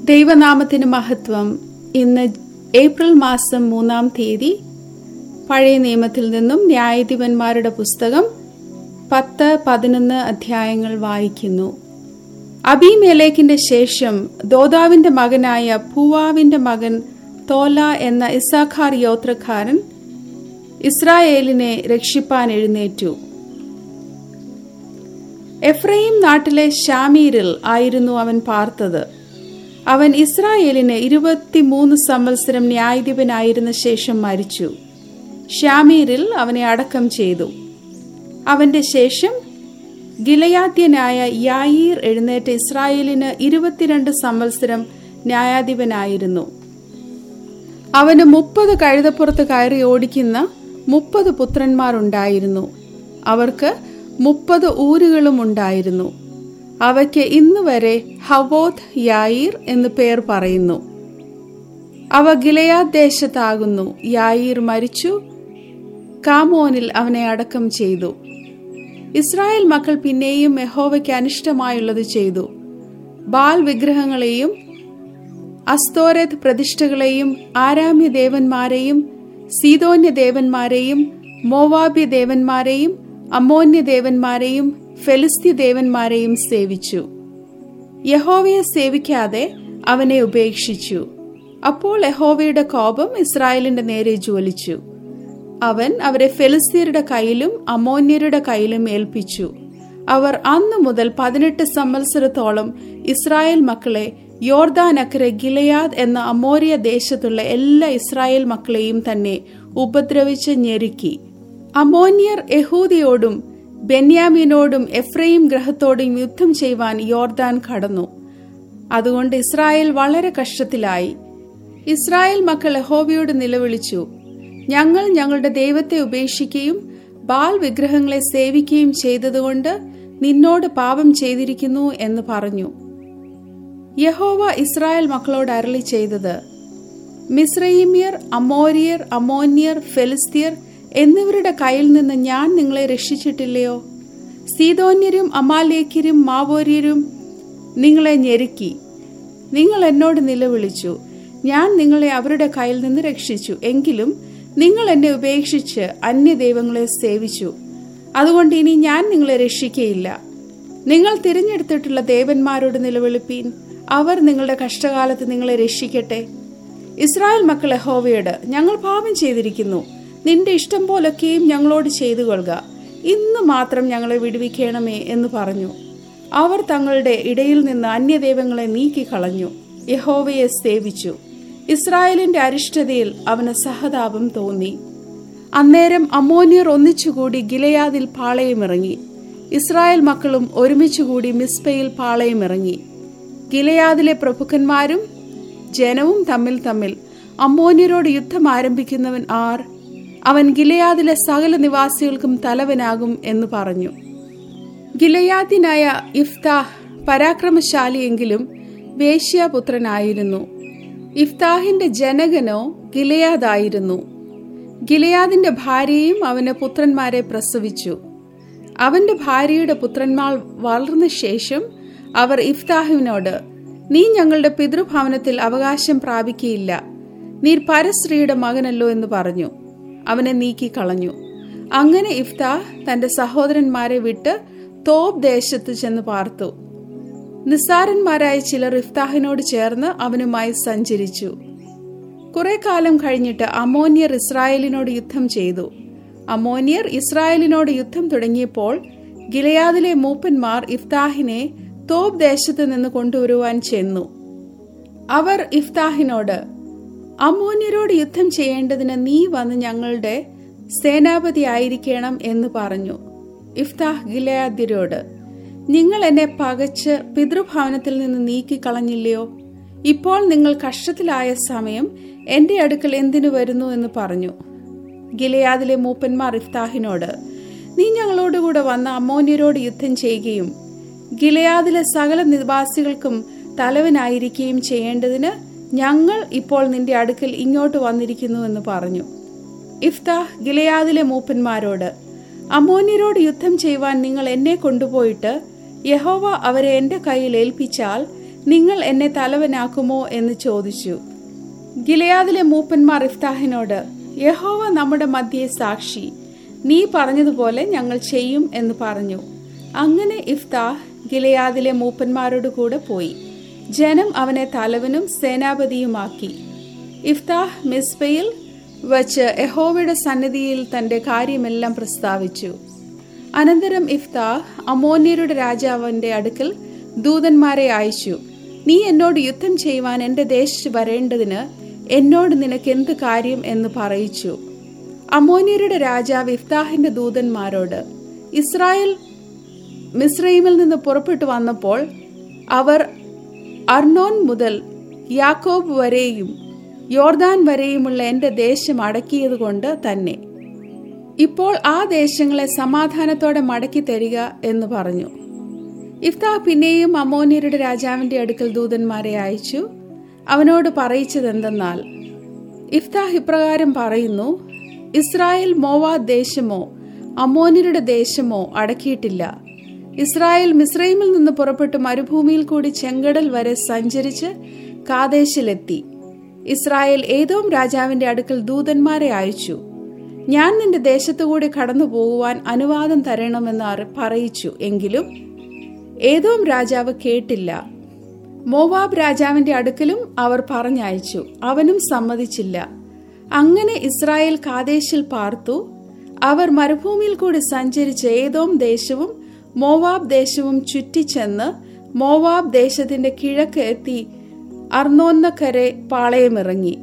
ദൈവനാമത്തിന് മഹത്വം ഇന്ന് ഏപ്രിൽ മാസം മൂന്നാം തീയതി പഴയ നിയമത്തിൽ നിന്നും ന്യായാധിപന്മാരുടെ പുസ്തകം പത്ത് പതിനൊന്ന് അധ്യായങ്ങൾ വായിക്കുന്നു അബിമേലേക്കിന്റെ ശേഷം ദോദാവിന്റെ മകനായ പൂവാവിന്റെ മകൻ തോല എന്ന ഇസാഖാർ യോത്രക്കാരൻ ഇസ്രായേലിനെ രക്ഷിപ്പാൻ എഴുന്നേറ്റു എഫ്രൈം നാട്ടിലെ ഷാമീരിൽ ആയിരുന്നു അവൻ പാർത്തത് അവൻ ഇസ്രായേലിന് ഇരുപത്തിമൂന്ന് സംവത്സരം ന്യായാധിപനായിരുന്ന ശേഷം മരിച്ചു ഷാമീരിൽ അവനെ അടക്കം ചെയ്തു അവന്റെ ശേഷം ഗിലയാദ്യനായ യായീർ എഴുന്നേറ്റ് ഇസ്രായേലിന് ഇരുപത്തിരണ്ട് സംവത്സരം ന്യായാധിപനായിരുന്നു അവന് മുപ്പത് കഴുതപ്പുറത്ത് കയറി ഓടിക്കുന്ന മുപ്പത് പുത്രന്മാരുണ്ടായിരുന്നു അവർക്ക് മുപ്പത് ഊരുകളും ഉണ്ടായിരുന്നു അവയ്ക്ക് ഇന്ന് വരെ ഹവോത് യായീർ എന്ന് പേർ പറയുന്നു അവ ഗിലയാദ് ദേശത്താകുന്നു യായീർ മരിച്ചു കാമോനിൽ അവനെ അടക്കം ചെയ്തു ഇസ്രായേൽ മക്കൾ പിന്നെയും യഹോവയ്ക്ക് അനിഷ്ടമായുള്ളത് ചെയ്തു ബാൽ വിഗ്രഹങ്ങളെയും അസ്തോരത് പ്രതിഷ്ഠകളെയും ആരാമ്യ ദേവന്മാരെയും സീതോന്യ ദേവന്മാരെയും മോവാബ്യ ദേവന്മാരെയും അമ്മോന്യ ദേവന്മാരെയും ഫെലിസ്ത്യ ദേവന്മാരെയും സേവിച്ചു യഹോവയെ സേവിക്കാതെ അവനെ ഉപേക്ഷിച്ചു അപ്പോൾ യഹോവയുടെ കോപം ഇസ്രായേലിന്റെ നേരെ ജ്വലിച്ചു അവൻ അവരെ ഫെലിസ്തീരുടെ കയ്യിലും അമോന്യരുടെ കയ്യിലും ഏൽപ്പിച്ചു അവർ അന്നു മുതൽ പതിനെട്ട് സംവത്സരത്തോളം ഇസ്രായേൽ മക്കളെ യോർദാനക്കരെ ഗിലയാദ് എന്ന അമോരിയ ദേശത്തുള്ള എല്ലാ ഇസ്രായേൽ മക്കളെയും തന്നെ ഉപദ്രവിച്ച് ഞെരുക്കി അമോന്യർ യഹൂദിയോടും ബെന്യാമീനോടും എഫ്രൈം ഗ്രഹത്തോടും യുദ്ധം ചെയ്യുവാൻ യോർദാൻ കടന്നു അതുകൊണ്ട് ഇസ്രായേൽ വളരെ കഷ്ടത്തിലായി ഇസ്രായേൽ മക്കൾ യഹോവയോട് നിലവിളിച്ചു ഞങ്ങൾ ഞങ്ങളുടെ ദൈവത്തെ ഉപേക്ഷിക്കുകയും ബാൽ വിഗ്രഹങ്ങളെ സേവിക്കുകയും ചെയ്തതുകൊണ്ട് നിന്നോട് പാപം ചെയ്തിരിക്കുന്നു എന്ന് പറഞ്ഞു യഹോവ ഇസ്രായേൽ മക്കളോട് അരളി ചെയ്തത് മിസ്രൈമ്യർ അമോരിയർ അമോന്യർ ഫെലിസ്തീർ എന്നിവരുടെ കയ്യിൽ നിന്ന് ഞാൻ നിങ്ങളെ രക്ഷിച്ചിട്ടില്ലയോ സീതോന്യരും അമാലേക്കരും മാവോര്യരും നിങ്ങളെ ഞെരുക്കി നിങ്ങൾ എന്നോട് നിലവിളിച്ചു ഞാൻ നിങ്ങളെ അവരുടെ കയ്യിൽ നിന്ന് രക്ഷിച്ചു എങ്കിലും നിങ്ങൾ എന്നെ ഉപേക്ഷിച്ച് അന്യദൈവങ്ങളെ സേവിച്ചു അതുകൊണ്ട് ഇനി ഞാൻ നിങ്ങളെ രക്ഷിക്കയില്ല നിങ്ങൾ തിരഞ്ഞെടുത്തിട്ടുള്ള ദേവന്മാരോട് നിലവിളിപ്പീൻ അവർ നിങ്ങളുടെ കഷ്ടകാലത്ത് നിങ്ങളെ രക്ഷിക്കട്ടെ ഇസ്രായേൽ മക്കൾ യഹോവയോട് ഞങ്ങൾ പാപം ചെയ്തിരിക്കുന്നു നിന്റെ ഇഷ്ടം പോലൊക്കെയും ഞങ്ങളോട് ചെയ്തു കൊള്ളുക ഇന്ന് മാത്രം ഞങ്ങളെ വിടുവിക്കണമേ എന്ന് പറഞ്ഞു അവർ തങ്ങളുടെ ഇടയിൽ നിന്ന് അന്യദൈവങ്ങളെ നീക്കിക്കളഞ്ഞു യഹോവയെ സേവിച്ചു ഇസ്രായേലിന്റെ അരിഷ്ടതയിൽ അവന് സഹതാപം തോന്നി അന്നേരം അമോനിയർ ഒന്നിച്ചുകൂടി ഗിലയാദിൽ പാളയമിറങ്ങി ഇസ്രായേൽ മക്കളും ഒരുമിച്ചുകൂടി മിസ്പയിൽ പാളയമിറങ്ങി ഗിലയാദിലെ പ്രഭുക്കന്മാരും ജനവും തമ്മിൽ തമ്മിൽ അമ്മോന്യരോട് യുദ്ധം ആരംഭിക്കുന്നവൻ ആർ അവൻ ഗിലയാദിലെ സകല നിവാസികൾക്കും തലവനാകും എന്ന് പറഞ്ഞു ഗിലയാദിനായ ഇഫ്താഹ് പരാക്രമശാലിയെങ്കിലും വേശ്യാപുത്രനായിരുന്നു ഇഫ്താഹിന്റെ ജനകനോ ഗിലയാദായിരുന്നു ഗിലയാദിന്റെ ഭാര്യയും അവന് പുത്രന്മാരെ പ്രസവിച്ചു അവന്റെ ഭാര്യയുടെ പുത്രന്മാർ വളർന്ന ശേഷം അവർ ഇഫ്താഹിനോട് നീ ഞങ്ങളുടെ പിതൃഭവനത്തിൽ അവകാശം പ്രാപിക്കയില്ല നീ പരസ്ത്രീയുടെ മകനല്ലോ എന്ന് പറഞ്ഞു അവനെ നീക്കിക്കളഞ്ഞു അങ്ങനെ ഇഫ്താഹ് തന്റെ സഹോദരന്മാരെ വിട്ട് തോബ് ദേശത്ത് ചെന്ന് പാർത്തു നിസ്സാരന്മാരായ ചിലർ ഇഫ്താഹിനോട് ചേർന്ന് അവനുമായി സഞ്ചരിച്ചു കുറെ കാലം കഴിഞ്ഞിട്ട് അമോന്യർ ഇസ്രായേലിനോട് യുദ്ധം ചെയ്തു അമോന്യർ ഇസ്രായേലിനോട് യുദ്ധം തുടങ്ങിയപ്പോൾ ഗിലയാദിലെ മൂപ്പന്മാർ ഇഫ്താഹിനെ തോബ് ദേശത്ത് നിന്ന് കൊണ്ടുവരുവാൻ ചെന്നു അവർ ഇഫ്താഹിനോട് അമോന്യരോട് യുദ്ധം ചെയ്യേണ്ടതിന് നീ വന്ന് ഞങ്ങളുടെ സേനാപതി ആയിരിക്കണം എന്ന് പറഞ്ഞു ഇഫ്താഹ് ഗിലയാദ്യരോട് നിങ്ങൾ എന്നെ പകച്ച് പിതൃഭവനത്തിൽ നിന്ന് നീക്കിക്കളഞ്ഞില്ലയോ ഇപ്പോൾ നിങ്ങൾ കഷ്ടത്തിലായ സമയം എന്റെ അടുക്കൽ എന്തിനു വരുന്നു എന്ന് പറഞ്ഞു ഗിലയാദിലെ മൂപ്പന്മാർ ഇഫ്താഹിനോട് നീ ഞങ്ങളോടുകൂടെ വന്ന അമ്മോന്യരോട് യുദ്ധം ചെയ്യുകയും ഗിലയാദിലെ സകല നിവാസികൾക്കും തലവനായിരിക്കുകയും ചെയ്യേണ്ടതിന് ഞങ്ങൾ ഇപ്പോൾ നിന്റെ അടുക്കൽ ഇങ്ങോട്ട് വന്നിരിക്കുന്നു എന്ന് പറഞ്ഞു ഇഫ്താഹ് ഗിലയാദിലെ മൂപ്പന്മാരോട് അമോന്യരോട് യുദ്ധം ചെയ്യുവാൻ നിങ്ങൾ എന്നെ കൊണ്ടുപോയിട്ട് യഹോവ അവരെ എന്റെ കയ്യിൽ ഏൽപ്പിച്ചാൽ നിങ്ങൾ എന്നെ തലവനാക്കുമോ എന്ന് ചോദിച്ചു ഗിലയാദിലെ മൂപ്പന്മാർ ഇഫ്താഹിനോട് യഹോവ നമ്മുടെ മധ്യേ സാക്ഷി നീ പറഞ്ഞതുപോലെ ഞങ്ങൾ ചെയ്യും എന്ന് പറഞ്ഞു അങ്ങനെ ഇഫ്താഹ് ഗിലയാദിലെ മൂപ്പന്മാരോട് കൂടെ പോയി ജനം അവനെ തലവനും സേനാപതിയുമാക്കി ഇഫ്താഹ് മിസ്ബയിൽ വച്ച് യഹോവയുടെ സന്നിധിയിൽ തന്റെ കാര്യമെല്ലാം പ്രസ്താവിച്ചു അനന്തരം ഇഫ്താഹ് അമോന്യരുടെ രാജാവിന്റെ അടുക്കൽ ദൂതന്മാരെ അയച്ചു നീ എന്നോട് യുദ്ധം ചെയ്യുവാൻ എന്റെ ദേശത്ത് വരേണ്ടതിന് എന്നോട് നിനക്ക് എന്ത് കാര്യം എന്ന് പറയിച്ചു അമോന്യരുടെ രാജാവ് ഇഫ്താഹിന്റെ ദൂതന്മാരോട് ഇസ്രായേൽ മിസ്രൈമിൽ നിന്ന് പുറപ്പെട്ടു വന്നപ്പോൾ അവർ അർണോൻ മുതൽ യാക്കോബ് വരെയും യോർദാൻ വരെയുമുള്ള എന്റെ ദേശം അടക്കിയതുകൊണ്ട് തന്നെ ഇപ്പോൾ ആ ദേശങ്ങളെ സമാധാനത്തോടെ മടക്കി തരിക എന്ന് പറഞ്ഞു ഇഫ്താഹ് പിന്നെയും അമോന്യരുടെ രാജാവിന്റെ അടുക്കൽ ദൂതന്മാരെ അയച്ചു അവനോട് പറയിച്ചതെന്തെന്നാൽ ഇഫ്താഹ് ഇപ്രകാരം പറയുന്നു ഇസ്രായേൽ മോവാ ദേശമോ അമോന്യരുടെ ദേശമോ അടക്കിയിട്ടില്ല ഇസ്രായേൽ മിസ്രൈമിൽ നിന്ന് പുറപ്പെട്ട് മരുഭൂമിയിൽ കൂടി ചെങ്കടൽ വരെ സഞ്ചരിച്ച് കാദേശിലെത്തി ഇസ്രായേൽ ഏതോം രാജാവിന്റെ അടുക്കൽ ദൂതന്മാരെ അയച്ചു ഞാൻ നിന്റെ ദേശത്തുകൂടി കടന്നു പോകുവാൻ അനുവാദം തരണമെന്ന് പറയിച്ചു എങ്കിലും ഏതോം രാജാവ് കേട്ടില്ല മോവാബ് രാജാവിന്റെ അടുക്കലും അവർ പറഞ്ഞയച്ചു അവനും സമ്മതിച്ചില്ല അങ്ങനെ ഇസ്രായേൽ കാദേശിൽ പാർത്തു അവർ മരുഭൂമിയിൽ കൂടി സഞ്ചരിച്ച് ഏതോം ദേശവും മോവാബ് ദേശവും ചുറ്റിച്ചെന്ന് മോവാബ് ദേശത്തിന്റെ കിഴക്ക് എത്തി അർന്നോന്നക്കരെ പാളയമിറങ്ങി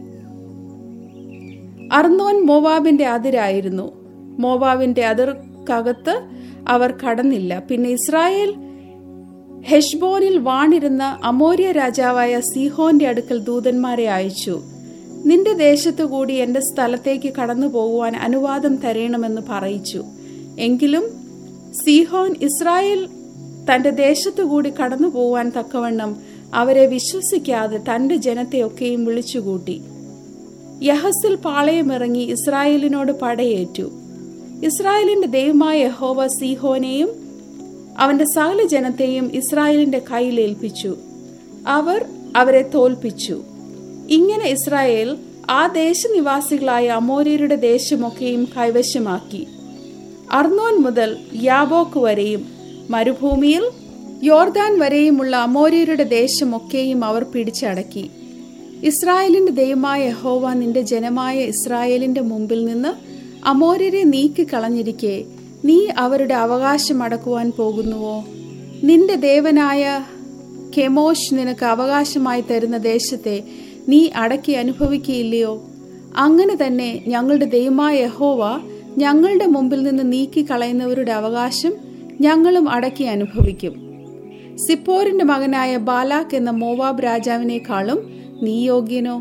അർന്നോൻ മോവാബിന്റെ അതിരായിരുന്നു മോവാബിന്റെ അതിർക്കകത്ത് അവർ കടന്നില്ല പിന്നെ ഇസ്രായേൽ ഹെഷ്ബോനിൽ വാണിരുന്ന അമോര്യ രാജാവായ സീഹോന്റെ അടുക്കൽ ദൂതന്മാരെ അയച്ചു നിന്റെ ദേശത്തുകൂടി എന്റെ സ്ഥലത്തേക്ക് കടന്നു പോകുവാൻ അനുവാദം തരണമെന്ന് പറയിച്ചു എങ്കിലും സീഹോൻ ഇസ്രായേൽ തന്റെ ദേശത്തുകൂടി കടന്നു പോകുവാൻ തക്കവണ്ണം അവരെ വിശ്വസിക്കാതെ തന്റെ ജനത്തെയൊക്കെയും വിളിച്ചുകൂട്ടി യഹസിൽ പാളയമിറങ്ങി ഇസ്രായേലിനോട് പടയേറ്റു ഇസ്രായേലിന്റെ ദൈവമായ യഹോവ സീഹോനെയും അവന്റെ സകല ജനത്തെയും ഇസ്രായേലിന്റെ കയ്യിൽ ഏൽപ്പിച്ചു അവർ അവരെ തോൽപ്പിച്ചു ഇങ്ങനെ ഇസ്രായേൽ ആ ദേശനിവാസികളായ അമോര്യരുടെ ദേശമൊക്കെയും കൈവശമാക്കി അർന്നോൻ മുതൽ യാബോക്ക് വരെയും മരുഭൂമിയിൽ യോർദാൻ വരെയുമുള്ള അമോര്യരുടെ ദേശമൊക്കെയും അവർ പിടിച്ചടക്കി ഇസ്രായേലിന്റെ ദൈവമായ യഹോവ നിന്റെ ജനമായ ഇസ്രായേലിന്റെ മുമ്പിൽ നിന്ന് അമോര്യരെ നീക്കിക്കളഞ്ഞിരിക്കെ നീ അവരുടെ അവകാശം അടക്കുവാൻ പോകുന്നുവോ നിന്റെ ദേവനായ കെമോഷ് നിനക്ക് അവകാശമായി തരുന്ന ദേശത്തെ നീ അടക്കി അനുഭവിക്കുകയില്ലയോ അങ്ങനെ തന്നെ ഞങ്ങളുടെ ദൈവമായ യഹോവ ഞങ്ങളുടെ മുമ്പിൽ നിന്ന് നീക്കിക്കളയുന്നവരുടെ അവകാശം ഞങ്ങളും അടക്കി അനുഭവിക്കും സിപ്പോറിന്റെ മകനായ ബാലാക്ക് എന്ന മോവാബ് രാജാവിനേക്കാളും നീ യോഗ്യനോ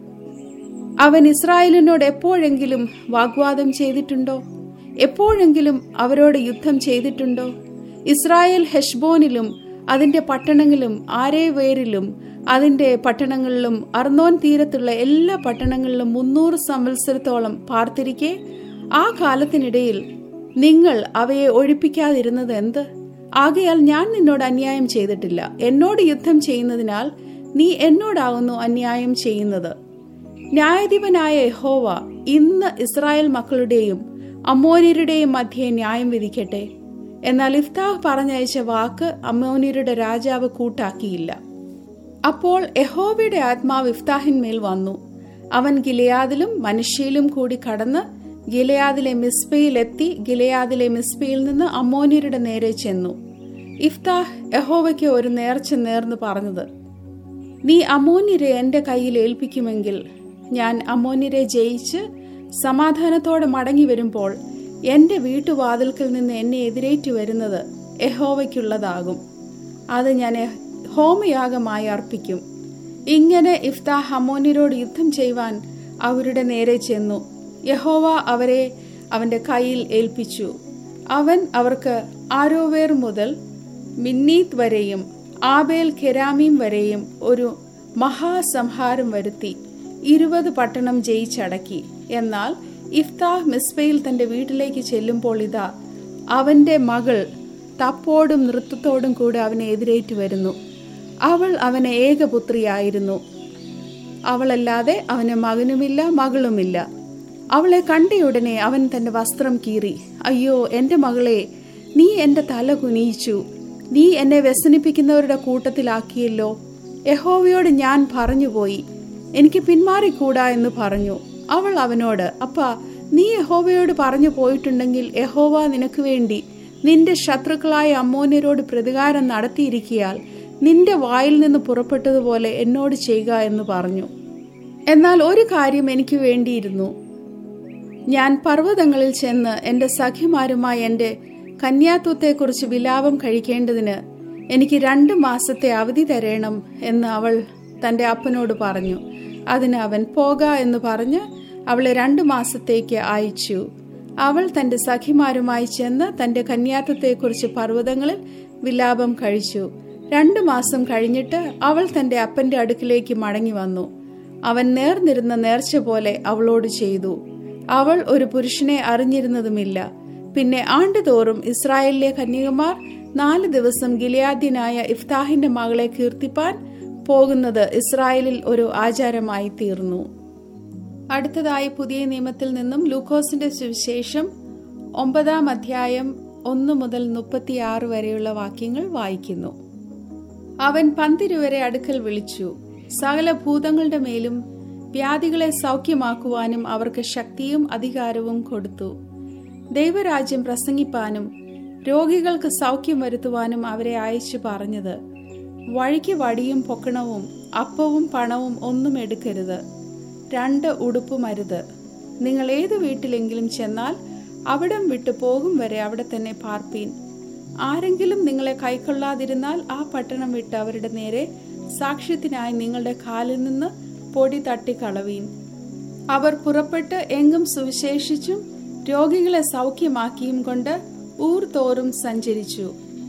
അവൻ ഇസ്രായേലിനോട് എപ്പോഴെങ്കിലും വാഗ്വാദം ചെയ്തിട്ടുണ്ടോ എപ്പോഴെങ്കിലും അവരോട് യുദ്ധം ചെയ്തിട്ടുണ്ടോ ഇസ്രായേൽ ഹെഷ്ബോനിലും അതിന്റെ പട്ടണങ്ങളിലും ആരേവേരിലും അതിന്റെ പട്ടണങ്ങളിലും അർന്നോൻ തീരത്തുള്ള എല്ലാ പട്ടണങ്ങളിലും മുന്നൂറ് സംവത്സരത്തോളം പാർത്തിരിക്കെ ആ കാലത്തിനിടയിൽ നിങ്ങൾ അവയെ ഒഴിപ്പിക്കാതിരുന്നത് എന്ത് ആകയാൽ ഞാൻ നിന്നോട് അന്യായം ചെയ്തിട്ടില്ല എന്നോട് യുദ്ധം ചെയ്യുന്നതിനാൽ നീ എന്നോടാകുന്നു അന്യായം ചെയ്യുന്നത് ന്യായാധിപനായ യഹോവ ഇന്ന് ഇസ്രായേൽ മക്കളുടെയും അമ്മോന്യരുടെയും മധ്യേ ന്യായം വിധിക്കട്ടെ എന്നാൽ ഇഫ്താഹ് പറഞ്ഞയച്ച വാക്ക് അമ്മോന്യരുടെ രാജാവ് കൂട്ടാക്കിയില്ല അപ്പോൾ യഹോവയുടെ ആത്മാവ് ഇഫ്താഹിന്മേൽ വന്നു അവൻ ഗിലയാദിലും മനുഷ്യയിലും കൂടി കടന്ന് ഗിലയാദിലെ മിസ്ബയിലെത്തി ഗിലയാദിലെ മിസ്ബയിൽ നിന്ന് അമ്മോന്യരുടെ നേരെ ചെന്നു ഇഫ്താഹ് യഹോവയ്ക്ക് ഒരു നേർച്ച നേർന്ന് പറഞ്ഞത് നീ അമോന്യരെ എന്റെ കയ്യിൽ ഏൽപ്പിക്കുമെങ്കിൽ ഞാൻ അമോന്യരെ ജയിച്ച് സമാധാനത്തോടെ മടങ്ങി വരുമ്പോൾ എന്റെ വീട്ടുവാതിൽക്കൽ നിന്ന് എന്നെ എതിരേറ്റു വരുന്നത് യഹോവയ്ക്കുള്ളതാകും അത് ഞാൻ ഹോമയാഗമായി അർപ്പിക്കും ഇങ്ങനെ ഇഫ്താഹ് അമോന്യരോട് യുദ്ധം ചെയ്യുവാൻ അവരുടെ നേരെ ചെന്നു യഹോവ അവരെ അവന്റെ കയ്യിൽ ഏൽപ്പിച്ചു അവൻ അവർക്ക് ആരോവേർ മുതൽ മിന്നീത്ത് വരെയും ആബേൽ കെരാമീം വരെയും ഒരു മഹാസംഹാരം വരുത്തി ഇരുപത് പട്ടണം ജയിച്ചടക്കി എന്നാൽ ഇഫ്താഹ് മിസ്ബയിൽ തന്റെ വീട്ടിലേക്ക് ചെല്ലുമ്പോൾ ഇതാ അവന്റെ മകൾ തപ്പോടും നൃത്തത്തോടും കൂടെ അവനെ എതിരേറ്റു വരുന്നു അവൾ അവന് ഏകപുത്രിയായിരുന്നു അവളല്ലാതെ അവന് മകനുമില്ല മകളുമില്ല അവളെ കണ്ടയുടനെ അവൻ തന്റെ വസ്ത്രം കീറി അയ്യോ എൻ്റെ മകളെ നീ എൻ്റെ തല കുനിയിച്ചു നീ എന്നെ വ്യസനിപ്പിക്കുന്നവരുടെ കൂട്ടത്തിലാക്കിയല്ലോ യഹോവയോട് ഞാൻ പറഞ്ഞുപോയി എനിക്ക് പിന്മാറിക്കൂടാ എന്ന് പറഞ്ഞു അവൾ അവനോട് അപ്പ നീ യഹോവയോട് പറഞ്ഞു പോയിട്ടുണ്ടെങ്കിൽ യഹോവ നിനക്ക് വേണ്ടി നിന്റെ ശത്രുക്കളായ അമ്മോന്യരോട് പ്രതികാരം നടത്തിയിരിക്കിയാൽ നിന്റെ വായിൽ നിന്ന് പുറപ്പെട്ടതുപോലെ എന്നോട് ചെയ്യുക എന്ന് പറഞ്ഞു എന്നാൽ ഒരു കാര്യം എനിക്ക് വേണ്ടിയിരുന്നു ഞാൻ പർവ്വതങ്ങളിൽ ചെന്ന് എൻ്റെ സഖിമാരുമായി എൻ്റെ കന്യാത്വത്തെക്കുറിച്ച് വിലാപം കഴിക്കേണ്ടതിന് എനിക്ക് രണ്ട് മാസത്തെ അവധി തരേണം എന്ന് അവൾ തൻ്റെ അപ്പനോട് പറഞ്ഞു അതിന് അവൻ പോക എന്ന് പറഞ്ഞ് അവളെ രണ്ട് മാസത്തേക്ക് അയച്ചു അവൾ തൻ്റെ സഖിമാരുമായി ചെന്ന് തൻ്റെ കന്യാത്വത്തെക്കുറിച്ച് പർവ്വതങ്ങളിൽ വിലാപം കഴിച്ചു രണ്ടു മാസം കഴിഞ്ഞിട്ട് അവൾ തൻ്റെ അപ്പൻ്റെ അടുക്കിലേക്ക് മടങ്ങി വന്നു അവൻ നേർന്നിരുന്ന നേർച്ച പോലെ അവളോട് ചെയ്തു അവൾ ഒരു പുരുഷനെ അറിഞ്ഞിരുന്നതുമില്ല പിന്നെ ആണ്ടുതോറും ഇസ്രായേലിലെ കന്യകമാർ നാല് ദിവസം ഗിലിയാദ്യനായ ഇഫ്താഹിന്റെ മകളെ കീർത്തിപ്പാൻ പോകുന്നത് ഇസ്രായേലിൽ ഒരു ആചാരമായി തീർന്നു അടുത്തതായി പുതിയ നിയമത്തിൽ നിന്നും ലൂക്കോസിന്റെ സുവിശേഷം ഒമ്പതാം അധ്യായം ഒന്ന് മുതൽ മുപ്പത്തിയാറ് വരെയുള്ള വാക്യങ്ങൾ വായിക്കുന്നു അവൻ പന്തിരുവരെ അടുക്കൽ വിളിച്ചു സകല ഭൂതങ്ങളുടെ മേലും വ്യാധികളെ സൗഖ്യമാക്കുവാനും അവർക്ക് ശക്തിയും അധികാരവും കൊടുത്തു ദൈവരാജ്യം പ്രസംഗിപ്പാനും രോഗികൾക്ക് സൗഖ്യം വരുത്തുവാനും അവരെ അയച്ചു പറഞ്ഞത് വഴിക്ക് വടിയും പൊക്കണവും അപ്പവും പണവും ഒന്നും എടുക്കരുത് രണ്ട് ഉടുപ്പും അരുത് നിങ്ങൾ ഏത് വീട്ടിലെങ്കിലും ചെന്നാൽ അവിടം വിട്ടു പോകും വരെ അവിടെ തന്നെ പാർപ്പീൻ ആരെങ്കിലും നിങ്ങളെ കൈക്കൊള്ളാതിരുന്നാൽ ആ പട്ടണം വിട്ട് അവരുടെ നേരെ സാക്ഷ്യത്തിനായി നിങ്ങളുടെ കാലിൽ നിന്ന് പൊടി തട്ടിക്കളവീൻ അവർ പുറപ്പെട്ട് എങ്ങും സുവിശേഷിച്ചും രോഗികളെ സൗഖ്യമാക്കിയും കൊണ്ട് ഊർ തോറും സഞ്ചരിച്ചു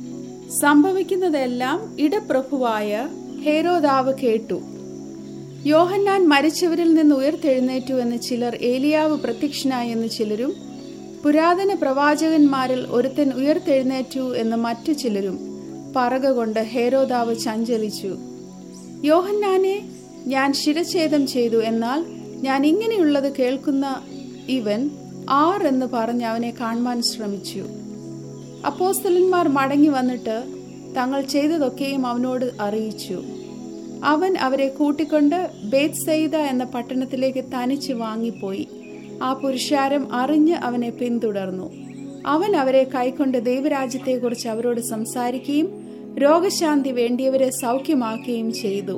സംഭവിക്കുന്നതെല്ലാം ഇടപ്രഭുവായ ഹേരോദാവ് കേട്ടു യോഹന്നാൻ മരിച്ചവരിൽ നിന്ന് ഉയർത്തെഴുന്നേറ്റു എന്ന് ചിലർ ഏലിയാവ് പ്രത്യക്ഷനായി എന്ന് ചിലരും പുരാതന പ്രവാചകന്മാരിൽ ഒരുത്തൻ ഉയർത്തെഴുന്നേറ്റു എന്ന് മറ്റു ചിലരും പറകൊണ്ട് ഹേരോദാവ് ചഞ്ചലിച്ചു യോഹന്നാനെ ഞാൻ ശിരഛേദം ചെയ്തു എന്നാൽ ഞാൻ ഇങ്ങനെയുള്ളത് കേൾക്കുന്ന ഇവൻ ആർ എന്ന് പറഞ്ഞ് അവനെ കാണുവാൻ ശ്രമിച്ചു അപ്പോസ്തലന്മാർ മടങ്ങി വന്നിട്ട് തങ്ങൾ ചെയ്തതൊക്കെയും അവനോട് അറിയിച്ചു അവൻ അവരെ കൂട്ടിക്കൊണ്ട് ബേത്സെയ്ത എന്ന പട്ടണത്തിലേക്ക് തനിച്ച് വാങ്ങിപ്പോയി ആ പുരുഷാരം അറിഞ്ഞ് അവനെ പിന്തുടർന്നു അവൻ അവരെ കൈക്കൊണ്ട് ദൈവരാജ്യത്തെക്കുറിച്ച് അവരോട് സംസാരിക്കുകയും രോഗശാന്തി വേണ്ടിയവരെ സൗഖ്യമാക്കുകയും ചെയ്തു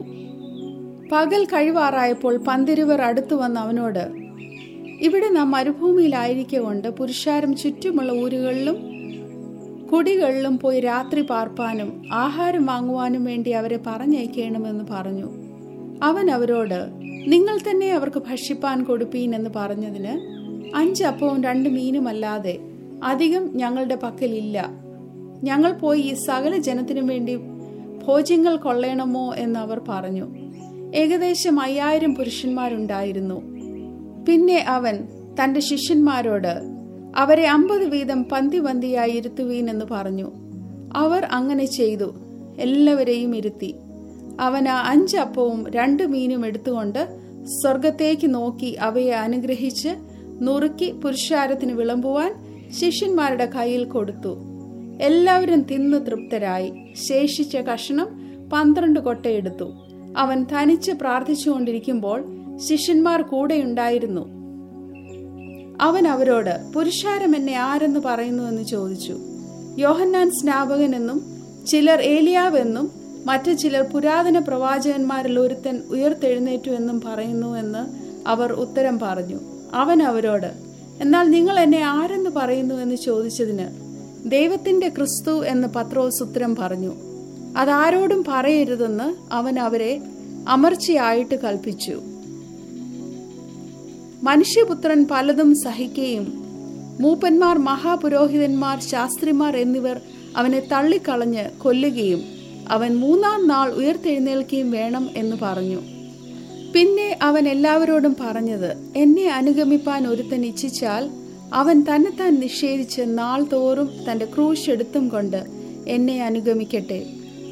പകൽ കഴിവാറായപ്പോൾ പന്തിരുവർ അടുത്തു വന്ന് അവനോട് ഇവിടെ നാം മരുഭൂമിയിലായിരിക്കൊണ്ട് പുരുഷാരം ചുറ്റുമുള്ള ഊരുകളിലും കുടികളിലും പോയി രാത്രി പാർപ്പാനും ആഹാരം വാങ്ങുവാനും വേണ്ടി അവരെ പറഞ്ഞയക്കണമെന്ന് പറഞ്ഞു അവൻ അവരോട് നിങ്ങൾ തന്നെ അവർക്ക് ഭക്ഷിപ്പാൻ കൊടുപ്പീൻ എന്ന് പറഞ്ഞതിന് അഞ്ച് അപ്പവും രണ്ട് മീനുമല്ലാതെ അധികം ഞങ്ങളുടെ പക്കലില്ല ഞങ്ങൾ പോയി ഈ സകല ജനത്തിനും വേണ്ടി ഭോജ്യങ്ങൾ കൊള്ളണമോ എന്ന് അവർ പറഞ്ഞു ഏകദേശം അയ്യായിരം പുരുഷന്മാരുണ്ടായിരുന്നു പിന്നെ അവൻ തന്റെ ശിഷ്യന്മാരോട് അവരെ അമ്പത് വീതം പന്തി പന്തിയായി ഇരുത്തുവീൻ എന്ന് പറഞ്ഞു അവർ അങ്ങനെ ചെയ്തു എല്ലാവരെയും ഇരുത്തി അവൻ ആ അഞ്ച് അപ്പവും രണ്ട് മീനും എടുത്തുകൊണ്ട് സ്വർഗത്തേക്ക് നോക്കി അവയെ അനുഗ്രഹിച്ച് നുറുക്കി പുരുഷാരത്തിന് വിളമ്പുവാൻ ശിഷ്യന്മാരുടെ കയ്യിൽ കൊടുത്തു എല്ലാവരും തിന്നു തൃപ്തരായി ശേഷിച്ച കഷണം പന്ത്രണ്ട് കൊട്ടയെടുത്തു അവൻ തനിച്ച് പ്രാർത്ഥിച്ചുകൊണ്ടിരിക്കുമ്പോൾ ശിഷ്യന്മാർ കൂടെയുണ്ടായിരുന്നു അവൻ അവരോട് പുരുഷാരം എന്നെ ആരെന്ന് പറയുന്നു എന്ന് ചോദിച്ചു യോഹന്നാൻ സ്നാപകൻ എന്നും ചിലർ ഏലിയാവ് എന്നും മറ്റു ചിലർ പുരാതന പ്രവാചകന്മാരിൽ ഒരുത്തൻ ഉയർത്തെഴുന്നേറ്റു എന്നും പറയുന്നു എന്ന് അവർ ഉത്തരം പറഞ്ഞു അവൻ അവരോട് എന്നാൽ നിങ്ങൾ എന്നെ ആരെന്ന് പറയുന്നു എന്ന് ചോദിച്ചതിന് ദൈവത്തിന്റെ ക്രിസ്തു എന്ന് പത്രോസ് ഉത്തരം പറഞ്ഞു അതാരോടും പറയരുതെന്ന് അവൻ അവരെ അമർച്ചയായിട്ട് കൽപ്പിച്ചു മനുഷ്യപുത്രൻ പലതും സഹിക്കുകയും മൂപ്പന്മാർ മഹാപുരോഹിതന്മാർ ശാസ്ത്രിമാർ എന്നിവർ അവനെ തള്ളിക്കളഞ്ഞ് കൊല്ലുകയും അവൻ മൂന്നാം നാൾ ഉയർത്തെഴുന്നേൽക്കുകയും വേണം എന്ന് പറഞ്ഞു പിന്നെ അവൻ എല്ലാവരോടും പറഞ്ഞത് എന്നെ അനുഗമിപ്പാൻ ഒരുത്തൻ ഇച്ഛിച്ചാൽ അവൻ തന്നെത്താൻ നിഷേധിച്ച് നാൾ തോറും തന്റെ ക്രൂശ് എടുത്തും കൊണ്ട് എന്നെ അനുഗമിക്കട്ടെ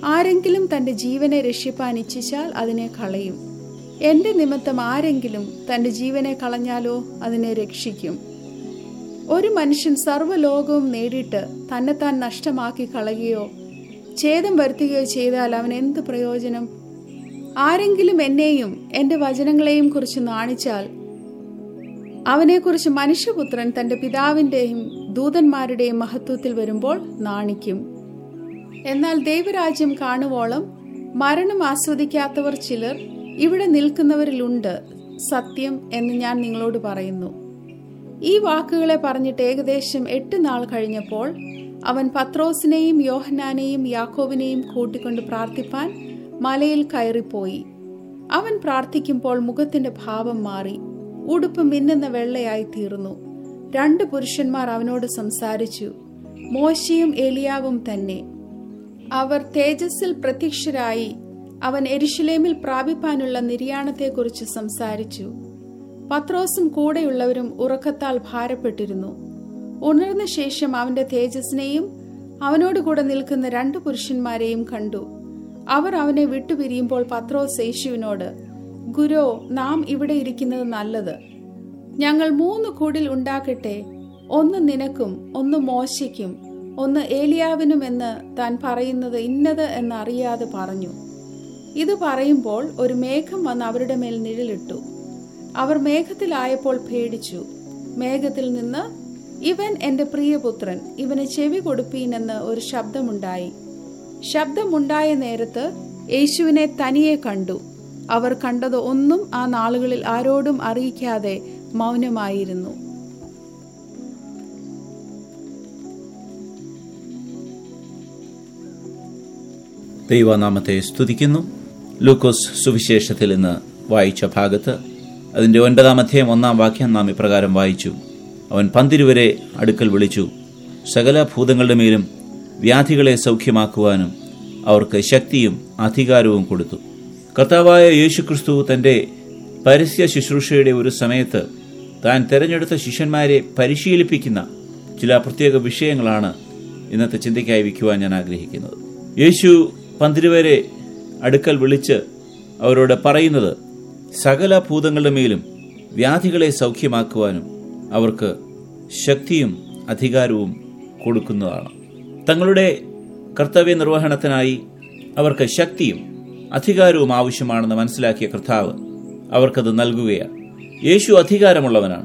ആരെങ്കിലും തന്റെ ജീവനെ രക്ഷിപ്പാൻ ഇച്ഛിച്ചാൽ അതിനെ കളയും എന്റെ നിമിത്തം ആരെങ്കിലും തന്റെ ജീവനെ കളഞ്ഞാലോ അതിനെ രക്ഷിക്കും ഒരു മനുഷ്യൻ സർവ്വലോകവും നേടിയിട്ട് തന്നെത്താൻ നഷ്ടമാക്കി കളയുകയോ ഛേദം വരുത്തുകയോ ചെയ്താൽ അവൻ എന്ത് പ്രയോജനം ആരെങ്കിലും എന്നെയും എൻ്റെ വചനങ്ങളെയും കുറിച്ച് നാണിച്ചാൽ അവനെക്കുറിച്ച് മനുഷ്യപുത്രൻ തന്റെ പിതാവിൻ്റെയും ദൂതന്മാരുടെയും മഹത്വത്തിൽ വരുമ്പോൾ നാണിക്കും എന്നാൽ ദൈവരാജ്യം കാണുവോളം മരണം ആസ്വദിക്കാത്തവർ ചിലർ ഇവിടെ നിൽക്കുന്നവരിലുണ്ട് സത്യം എന്ന് ഞാൻ നിങ്ങളോട് പറയുന്നു ഈ വാക്കുകളെ പറഞ്ഞിട്ട് ഏകദേശം എട്ട് നാൾ കഴിഞ്ഞപ്പോൾ അവൻ പത്രോസിനെയും യോഹന്നാനെയും യാക്കോബിനെയും കൂട്ടിക്കൊണ്ട് പ്രാർത്ഥിപ്പാൻ മലയിൽ കയറിപ്പോയി അവൻ പ്രാർത്ഥിക്കുമ്പോൾ മുഖത്തിന്റെ ഭാവം മാറി ഉടുപ്പ് മിന്നുന്ന വെള്ളയായി തീർന്നു രണ്ട് പുരുഷന്മാർ അവനോട് സംസാരിച്ചു മോശയും എലിയാവും തന്നെ അവർ തേജസ്സിൽ പ്രത്യക്ഷരായി അവൻ എരിശിലേമിൽ പ്രാപിപ്പാനുള്ള നിര്യാണത്തെക്കുറിച്ച് സംസാരിച്ചു പത്രോസും കൂടെയുള്ളവരും ഉറക്കത്താൽ ഭാരപ്പെട്ടിരുന്നു ഉണർന്ന ശേഷം അവന്റെ തേജസ്സിനെയും അവനോട് കൂടെ നിൽക്കുന്ന രണ്ട് പുരുഷന്മാരെയും കണ്ടു അവർ അവനെ വിട്ടുപിരിയുമ്പോൾ പത്രോസ് യേശുവിനോട് ഗുരോ നാം ഇവിടെ ഇരിക്കുന്നത് നല്ലത് ഞങ്ങൾ മൂന്ന് കൂടിൽ ഉണ്ടാക്കട്ടെ ഒന്ന് നിനക്കും ഒന്ന് മോശയ്ക്കും ഒന്ന് ഏലിയാവിനും എന്ന് താൻ പറയുന്നത് ഇന്നത് എന്നറിയാതെ പറഞ്ഞു ഇത് പറയുമ്പോൾ ഒരു മേഘം വന്ന് അവരുടെ മേൽ നിഴലിട്ടു അവർ മേഘത്തിലായപ്പോൾ പേടിച്ചു മേഘത്തിൽ നിന്ന് ഇവൻ എന്റെ പ്രിയപുത്രൻ ഇവന് ചെവി കൊടുപ്പീനെന്ന് ഒരു ശബ്ദമുണ്ടായി ശബ്ദമുണ്ടായ നേരത്ത് യേശുവിനെ തനിയെ കണ്ടു അവർ കണ്ടത് ഒന്നും ആ നാളുകളിൽ ആരോടും അറിയിക്കാതെ മൗനമായിരുന്നു ദൈവനാമത്തെ സ്തുതിക്കുന്നു ലൂക്കോസ് സുവിശേഷത്തിൽ നിന്ന് വായിച്ച ഭാഗത്ത് അതിൻ്റെ ഒൻപതാം അധ്യായം ഒന്നാം വാക്യം നാം ഇപ്രകാരം വായിച്ചു അവൻ പന്തിരുവരെ അടുക്കൽ വിളിച്ചു സകല ഭൂതങ്ങളുടെ മേലും വ്യാധികളെ സൗഖ്യമാക്കുവാനും അവർക്ക് ശക്തിയും അധികാരവും കൊടുത്തു കർത്താവായ യേശുക്രിസ്തു തൻ്റെ പരസ്യ ശുശ്രൂഷയുടെ ഒരു സമയത്ത് താൻ തെരഞ്ഞെടുത്ത ശിഷ്യന്മാരെ പരിശീലിപ്പിക്കുന്ന ചില പ്രത്യേക വിഷയങ്ങളാണ് ഇന്നത്തെ ചിന്തയ്ക്കായി വയ്ക്കുവാൻ ഞാൻ ആഗ്രഹിക്കുന്നത് യേശു പന്തിരുവരെ അടുക്കൽ വിളിച്ച് അവരോട് പറയുന്നത് സകല ഭൂതങ്ങളുടെ മേലും വ്യാധികളെ സൗഖ്യമാക്കുവാനും അവർക്ക് ശക്തിയും അധികാരവും കൊടുക്കുന്നതാണ് തങ്ങളുടെ കർത്തവ്യ നിർവഹണത്തിനായി അവർക്ക് ശക്തിയും അധികാരവും ആവശ്യമാണെന്ന് മനസ്സിലാക്കിയ കർത്താവ് അവർക്കത് നൽകുകയാണ് യേശു അധികാരമുള്ളവനാണ്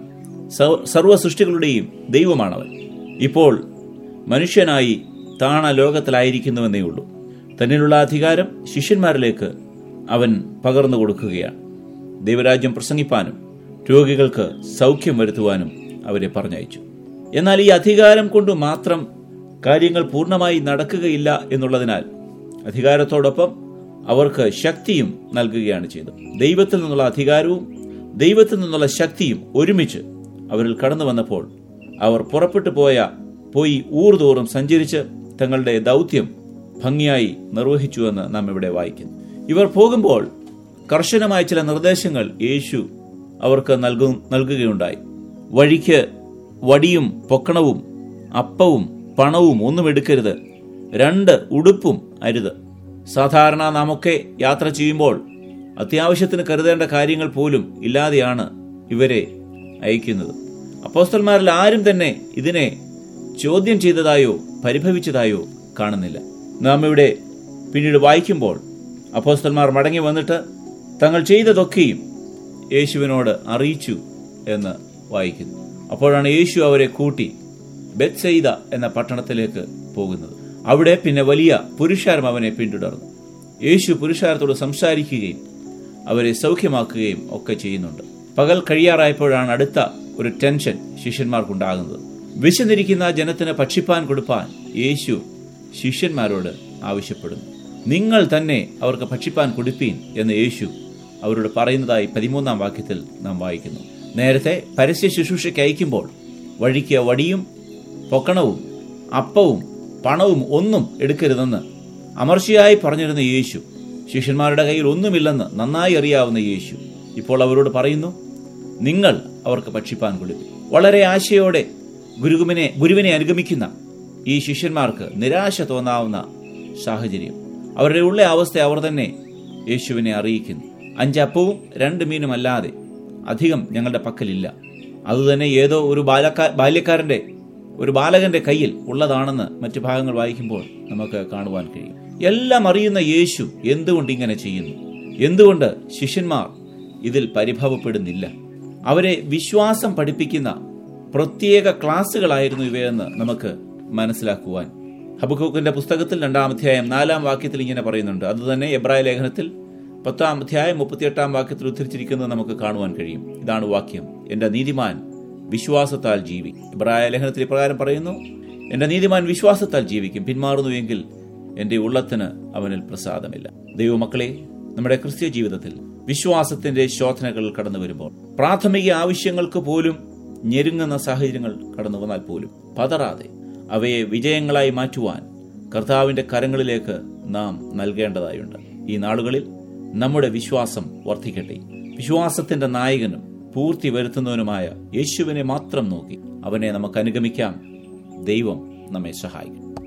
സർവ സൃഷ്ടികളുടെയും ദൈവമാണവൻ ഇപ്പോൾ മനുഷ്യനായി താണ ലോകത്തിലായിരിക്കുന്നുവെന്നേ ഉള്ളൂ തന്നിലുള്ള അധികാരം ശിഷ്യന്മാരിലേക്ക് അവൻ പകർന്നു കൊടുക്കുകയാണ് ദൈവരാജ്യം പ്രസംഗിപ്പാനും രോഗികൾക്ക് സൗഖ്യം വരുത്തുവാനും അവരെ പറഞ്ഞയച്ചു എന്നാൽ ഈ അധികാരം കൊണ്ട് മാത്രം കാര്യങ്ങൾ പൂർണ്ണമായി നടക്കുകയില്ല എന്നുള്ളതിനാൽ അധികാരത്തോടൊപ്പം അവർക്ക് ശക്തിയും നൽകുകയാണ് ചെയ്തത് ദൈവത്തിൽ നിന്നുള്ള അധികാരവും ദൈവത്തിൽ നിന്നുള്ള ശക്തിയും ഒരുമിച്ച് അവരിൽ കടന്നു വന്നപ്പോൾ അവർ പുറപ്പെട്ടു പോയ പോയി ഊർതോറും സഞ്ചരിച്ച് തങ്ങളുടെ ദൗത്യം ഭംഗിയായി നിർവഹിച്ചുവെന്ന് നാം ഇവിടെ വായിക്കുന്നു ഇവർ പോകുമ്പോൾ കർശനമായ ചില നിർദ്ദേശങ്ങൾ യേശു അവർക്ക് നൽകു നൽകുകയുണ്ടായി വഴിക്ക് വടിയും പൊക്കണവും അപ്പവും പണവും ഒന്നും എടുക്കരുത് രണ്ട് ഉടുപ്പും അരുത് സാധാരണ നാമൊക്കെ യാത്ര ചെയ്യുമ്പോൾ അത്യാവശ്യത്തിന് കരുതേണ്ട കാര്യങ്ങൾ പോലും ഇല്ലാതെയാണ് ഇവരെ അയക്കുന്നത് അപ്പോസ്തന്മാരിൽ ആരും തന്നെ ഇതിനെ ചോദ്യം ചെയ്തതായോ പരിഭവിച്ചതായോ കാണുന്നില്ല നാം ഇവിടെ പിന്നീട് വായിക്കുമ്പോൾ അപ്പോസ്തന്മാർ മടങ്ങി വന്നിട്ട് തങ്ങൾ ചെയ്തതൊക്കെയും യേശുവിനോട് അറിയിച്ചു എന്ന് വായിക്കുന്നു അപ്പോഴാണ് യേശു അവരെ കൂട്ടി ബെത്സെയ്ത എന്ന പട്ടണത്തിലേക്ക് പോകുന്നത് അവിടെ പിന്നെ വലിയ പുരുഷാരം അവനെ പിന്തുടർന്നു യേശു പുരുഷാരത്തോട് സംസാരിക്കുകയും അവരെ സൗഖ്യമാക്കുകയും ഒക്കെ ചെയ്യുന്നുണ്ട് പകൽ കഴിയാറായപ്പോഴാണ് അടുത്ത ഒരു ടെൻഷൻ ശിഷ്യന്മാർക്കുണ്ടാകുന്നത് വിശന്നിരിക്കുന്ന ജനത്തിന് ഭക്ഷിപ്പാൻ കൊടുപ്പാൻ യേശു ശിഷ്യന്മാരോട് ആവശ്യപ്പെടുന്നു നിങ്ങൾ തന്നെ അവർക്ക് ഭക്ഷിപ്പാൻ കൊടുപ്പീൻ എന്ന് യേശു അവരോട് പറയുന്നതായി പതിമൂന്നാം വാക്യത്തിൽ നാം വായിക്കുന്നു നേരത്തെ പരസ്യ ശുശ്രൂഷയ്ക്ക് അയക്കുമ്പോൾ വഴിക്ക് വടിയും പൊക്കണവും അപ്പവും പണവും ഒന്നും എടുക്കരുതെന്ന് അമർച്ചയായി പറഞ്ഞിരുന്ന യേശു ശിഷ്യന്മാരുടെ കയ്യിൽ ഒന്നുമില്ലെന്ന് നന്നായി അറിയാവുന്ന യേശു ഇപ്പോൾ അവരോട് പറയുന്നു നിങ്ങൾ അവർക്ക് ഭക്ഷിപ്പാൻ കൊടുക്കും വളരെ ആശയോടെ ഗുരുവിനെ ഗുരുവിനെ അനുഗമിക്കുന്ന ഈ ശിഷ്യന്മാർക്ക് നിരാശ തോന്നാവുന്ന സാഹചര്യം അവരുടെ ഉള്ള അവസ്ഥ അവർ തന്നെ യേശുവിനെ അറിയിക്കുന്നു അഞ്ചപ്പവും രണ്ട് മീനും അല്ലാതെ അധികം ഞങ്ങളുടെ പക്കലില്ല അതുതന്നെ ഏതോ ഒരു ബാലക്കാ ബാല്യക്കാരന്റെ ഒരു ബാലകന്റെ കയ്യിൽ ഉള്ളതാണെന്ന് മറ്റു ഭാഗങ്ങൾ വായിക്കുമ്പോൾ നമുക്ക് കാണുവാൻ കഴിയും എല്ലാം അറിയുന്ന യേശു എന്തുകൊണ്ട് ഇങ്ങനെ ചെയ്യുന്നു എന്തുകൊണ്ട് ശിഷ്യന്മാർ ഇതിൽ പരിഭവപ്പെടുന്നില്ല അവരെ വിശ്വാസം പഠിപ്പിക്കുന്ന പ്രത്യേക ക്ലാസ്സുകളായിരുന്നു ഇവയെന്ന് നമുക്ക് മനസ്സിലാക്കുവാൻ ഹബുഖൂക്കിന്റെ പുസ്തകത്തിൽ രണ്ടാം അധ്യായം നാലാം വാക്യത്തിൽ ഇങ്ങനെ പറയുന്നുണ്ട് അതുതന്നെ എബ്രായ ലേഖനത്തിൽ പത്താം അധ്യായം മുപ്പത്തിയെട്ടാം വാക്യത്തിൽ ഉദ്ധരിച്ചിരിക്കുന്നത് നമുക്ക് കാണുവാൻ കഴിയും ഇതാണ് വാക്യം എന്റെ നീതിമാൻ വിശ്വാസത്താൽ ജീവി ഇബ്രായ ലേഖനത്തിൽ ഇപ്രകാരം പറയുന്നു എന്റെ നീതിമാൻ വിശ്വാസത്താൽ ജീവിക്കും പിന്മാറുന്നുവെങ്കിൽ എന്റെ ഉള്ളത്തിന് അവനിൽ പ്രസാദമില്ല ദൈവമക്കളെ നമ്മുടെ ക്രിസ്ത്യ ജീവിതത്തിൽ വിശ്വാസത്തിന്റെ ശോധനകൾ കടന്നു വരുമ്പോൾ പ്രാഥമിക ആവശ്യങ്ങൾക്ക് പോലും ഞെരുങ്ങുന്ന സാഹചര്യങ്ങൾ കടന്നു വന്നാൽ പോലും പതറാതെ അവയെ വിജയങ്ങളായി മാറ്റുവാൻ കർത്താവിന്റെ കരങ്ങളിലേക്ക് നാം നൽകേണ്ടതായുണ്ട് ഈ നാളുകളിൽ നമ്മുടെ വിശ്വാസം വർദ്ധിക്കട്ടെ വിശ്വാസത്തിന്റെ നായകനും പൂർത്തി വരുത്തുന്നവനുമായ യേശുവിനെ മാത്രം നോക്കി അവനെ നമുക്ക് അനുഗമിക്കാം ദൈവം നമ്മെ സഹായിക്കും